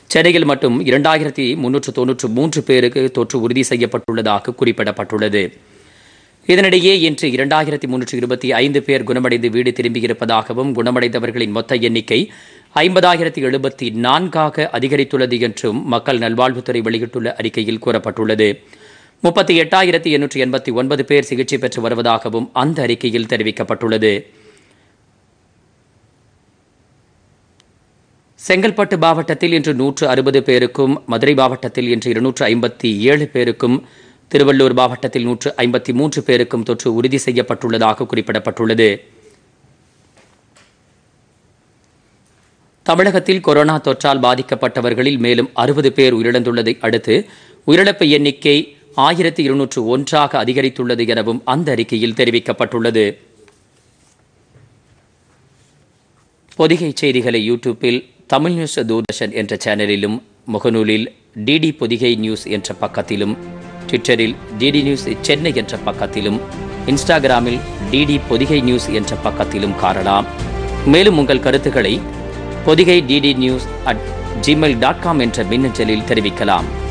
சென்னையில் மட்டும் இரண்டாயிரத்தி முன்னூற்று தொன்னூற்று மூன்று பேருக்கு தொற்று உறுதி செய்யப்பட்டுள்ளதாக குறிப்பிடப்பட்டுள்ளது இதனிடையே இன்று இரண்டாயிரத்தி முன்னூற்று இருபத்தி ஐந்து பேர் குணமடைந்து வீடு திரும்பியிருப்பதாகவும் குணமடைந்தவர்களின் மொத்த எண்ணிக்கை ஐம்பதாயிரத்தி எழுபத்தி நான்காக அதிகரித்துள்ளது என்றும் மக்கள் நல்வாழ்வுத்துறை வெளியிட்டுள்ள அறிக்கையில் கூறப்பட்டுள்ளது முப்பத்தி எட்டாயிரத்தி எண்ணூற்றி எண்பத்தி ஒன்பது பேர் சிகிச்சை பெற்று வருவதாகவும் அந்த அறிக்கையில் தெரிவிக்கப்பட்டுள்ளது செங்கல்பட்டு மாவட்டத்தில் இன்று நூற்று அறுபது பேருக்கும் மதுரை மாவட்டத்தில் இன்று இருநூற்று ஐம்பத்தி ஏழு பேருக்கும் திருவள்ளூர் மாவட்டத்தில் நூற்று ஐம்பத்தி மூன்று பேருக்கும் தொற்று உறுதி செய்யப்பட்டுள்ளதாக குறிப்பிடப்பட்டுள்ளது தமிழகத்தில் கொரோனா தொற்றால் பாதிக்கப்பட்டவர்களில் மேலும் அறுபது பேர் உயிரிழந்துள்ளதை அடுத்து உயிரிழப்பு எண்ணிக்கை ஆயிரத்தி இருநூற்று ஒன்றாக அதிகரித்துள்ளது எனவும் அந்த அறிக்கையில் தெரிவிக்கப்பட்டுள்ளது பொதிகை செய்திகளை யூடியூப்பில் தமிழ் நியூஸ் தூர்தர்ஷன் என்ற சேனலிலும் முகநூலில் டிடி பொதிகை நியூஸ் என்ற பக்கத்திலும் ட்விட்டரில் டிடி நியூஸ் சென்னை என்ற பக்கத்திலும் இன்ஸ்டாகிராமில் டிடி பொதிகை நியூஸ் என்ற பக்கத்திலும் காணலாம் மேலும் உங்கள் கருத்துக்களை Podhigai DD news at Gmail dot com என்ற மின்னஞ்சலில் தெரிவிக்கலாம்